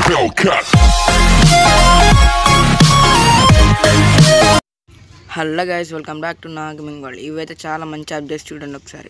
Hellcat. Hello guys welcome back to నాగమింగ్ world ఇవైతే చాలా మంచి అప్డేట్స్ చూడండి ఒకసారి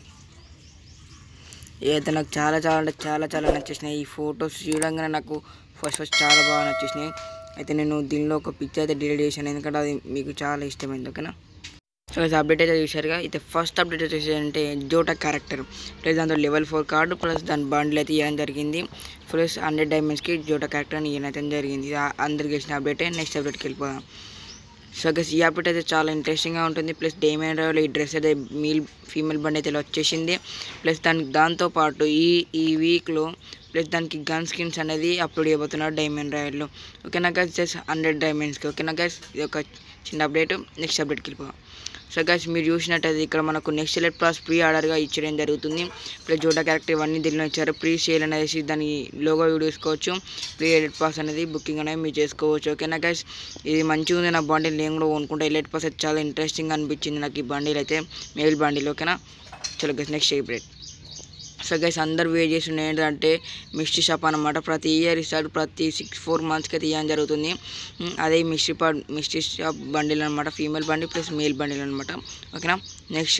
ఇవైతే నాకు చాలా చాలా అంటే చాలా చాలా నచ్చేసినాయి ఈ ఫొటోస్ చూడంగానే నాకు ఫస్ట్ ఫస్ట్ చాలా బాగా నచ్చేసినాయి అయితే నేను దీనిలో ఒక పిక్చర్ అయితే డిలీట్ చేశాను ఎందుకంటే అది మీకు చాలా ఇష్టమైంది ఓకేనా సో గైస్ అప్డేట్ అయితే చూశారుగా అయితే ఫస్ట్ అప్డేట్ వచ్చేసి అంటే జోటా క్యారెక్టర్ ప్లస్ దాంట్లో లెవెల్ ఫోర్ కార్డు ప్లస్ దాని బండ్లు అయితే ఇవ్వడం జరిగింది ప్లస్ హండ్రెడ్ డైమండ్స్కి జోటా క్యారెక్టర్ అని ఇవ్వడం అయితే జరిగింది ఇది అందరికి ఇచ్చిన అప్డేటే నెక్స్ట్ అప్డేట్కి వెళ్ళిపోదాం సో గస్ ఈ అప్డేట్ అయితే చాలా ఇంట్రెస్టింగ్గా ఉంటుంది ప్లస్ డైమండ్ రాయల్ ఈ డ్రెస్ అయితే మీల్ ఫీమేల్ బండి అయితే ఇలా వచ్చేసింది ప్లస్ దానికి దాంతోపాటు ఈ ఈ వీక్లో ప్లస్ దానికి గన్ స్కిన్స్ అనేది అప్లోడ్ చేయబోతున్నారు డైమండ్ రాయల్లో ఓకేనా గైస్ జస్ట్ హండ్రెడ్ డైమండ్స్కి ఓకేనా గైస్ ఇది ఒక చిన్న అప్డేట్ నెక్స్ట్ అప్డేట్కి వెళ్ళిపోదాం సో గైస్ మీరు చూసినట్టయితే ఇక్కడ మనకు నెక్స్ట్ ఎలెట్ ప్లస్ ప్రీ ఆర్డర్గా ఇచ్చడం జరుగుతుంది ప్లస్ జోటా క్యారెక్టర్ ఇవన్నీ దీనిలో ఇచ్చారు ప్రీ సేల్ అనేసి దాని లోగో చూసుకోవచ్చు ప్రీ ఎలెట్ పాస్ అనేది బుకింగ్ అనేది మీరు చేసుకోవచ్చు ఓకేనా గైస్ ఇది మంచిగా ఉంది నా బండిల్ నేను కూడా కొనుక్కుంటా ఎలెట్ పాస్ అయితే చాలా ఇంట్రెస్టింగ్ అనిపించింది నాకు ఈ బండిల్ అయితే మేల్ బండిల్ ఓకేనా చలో guys next update so guys అందరు వెయిట్ చేస్తుండే ఏంటంటే మిస్ట్రీ షాప్ అనమాట ప్రతి ఇయర్ ఇస్తాడు ప్రతి సిక్స్ ఫోర్ మంత్స్కి అయితే ఇవ్వడం జరుగుతుంది ఉమ్, అదే మిస్ట్రీ పా మిస్ట్రీ షాప్ బండిల్ అనమాట ఫీమేల్ బండి ప్లస్ మేల్ బండిల్ అనమాట ఓకేనా నెక్స్ట్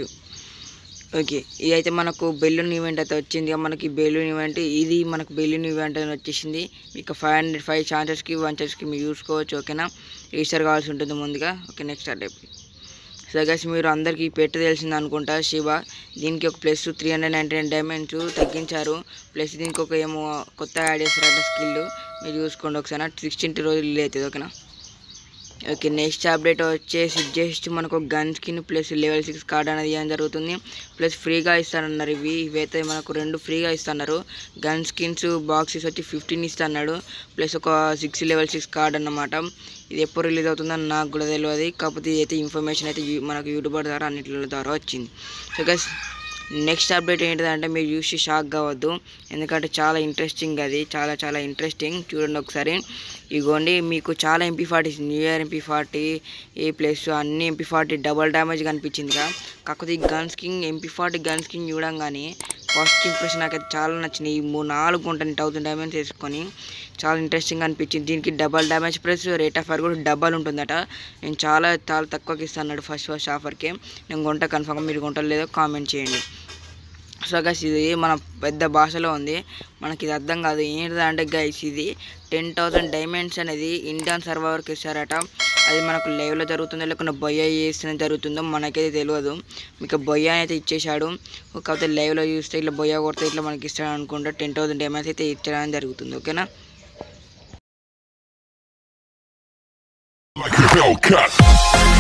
ఓకే ఇది అయితే మనకు బెలూన్ ఈవెంట్ అయితే వచ్చింది ఇక మనకి బెలూన్ ఈవెంట్ ఇది మనకు బెలూన్ ఈవెంట్ అని వచ్చేసింది మీకు ఫైవ్ హండ్రెడ్ ఫైవ్ ఛాన్సెస్కి వన్ ఛాన్స్కి మీరు చూసుకోవచ్చు ఓకేనా రిజిస్టర్ కావాల్సి ఉంటుంది ముందుగా ఓకే నెక్స్ట్ అడే సో గైస్ మీరు అందరికీ పెట్టు తెలిసింది అనుకుంటా శివ దీనికి ఒక plus three hundred ninety nine diamonds తగ్గించారు ప్లస్ దీనికి ఒక ఏమో కొత్త యాడ్ చేస్తారట స్కిల్ మీరు చూసుకోండి ఒకసారి సిక్స్టీన్ రోజులు అవుతుంది ఓకేనా ఓకే నెక్స్ట్ అప్డేట్ వచ్చేసి జస్ట్ మనకు gun skin plus level six card అనేది ఇవ్వడం జరుగుతుంది ప్లస్ ఫ్రీగా ఇస్తానన్నారు ఇవి ఇవైతే మనకు రెండు ఫ్రీగా ఇస్తున్నారు గన్ స్కిన్స్ బాక్సెస్ వచ్చి ఫిఫ్టీన్ ఇస్తున్నాడు ప్లస్ ఒక సిక్స్ లెవెల్ సిక్స్ కార్డ్ అన్నమాట ఇది ఎప్పుడు రిలీజ్ అవుతుందో నాకు కూడా తెలియదు కాకపోతే ఇది అయితే ఇన్ఫర్మేషన్ అయితే యూ- మనకు యూట్యూబర్ ద్వారా అన్నిటి ద్వారా వచ్చింది సో గస్ నెక్స్ట్ అప్డేట్ ఏంటిదంటే మీరు చూసి షాక్ కావద్దు ఎందుకంటే చాలా ఇంట్రెస్టింగ్ అది చాలా చాలా ఇంట్రెస్టింగ్ చూడండి ఒకసారి ఇగోండి మీకు చాలా MP forty new year MP forty ఏ ప్లస్ అన్ని ఎంపీ ఫార్టీ డబల్ డ్యామేజ్ కనిపించింది కదా కాకపోతే ఈ gun skin MP forty gun skin చూడంగానే ఫస్ట్ ఇంప్రెషన్ నాకైతే చాలా నచ్చింది ఈ మూడు నాలుగు గుంటని థౌసండ్ డ్యామేజ్ వేసుకొని చాలా ఇంట్రెస్టింగ్ అనిపించింది దీనికి double damage plus rate of fire కూడా డబల్ ఉంటుందట నేను చాలా చాలా తక్కువకి ఇస్తాను ఫస్ట్ ఫస్ట్ ఆఫర్కి నేను కొంట కన్ఫర్మ్గా మీరు కొంటలేదో లేదో కామెంట్ చేయండి సో గైస్ ఇది మన పెద్ద భాషలో ఉంది మనకి ఇది అర్థం కాదు ఏంటిదంటే గైస్ ఇది టెన్ థౌసండ్ డైమండ్స్ అనేది ఇండియన్ సర్వర్కి ఇస్తారట అది మనకు లైవ్లో జరుగుతుందో లేకుండా బొయ్య చేస్తేనే జరుగుతుందో మనకైతే తెలియదు మీకు బొయ్య అయితే ఇచ్చేశాడు కాకపోతే లైవ్లో చూస్తే ఇట్లా బొయ్య కొడితే ఇట్లా మనకి ఇస్తాడు అనుకుంటా టెన్ థౌసండ్ డైమండ్స్ అయితే ఇచ్చడం జరుగుతుంది ఓకేనా Like a Hellcat.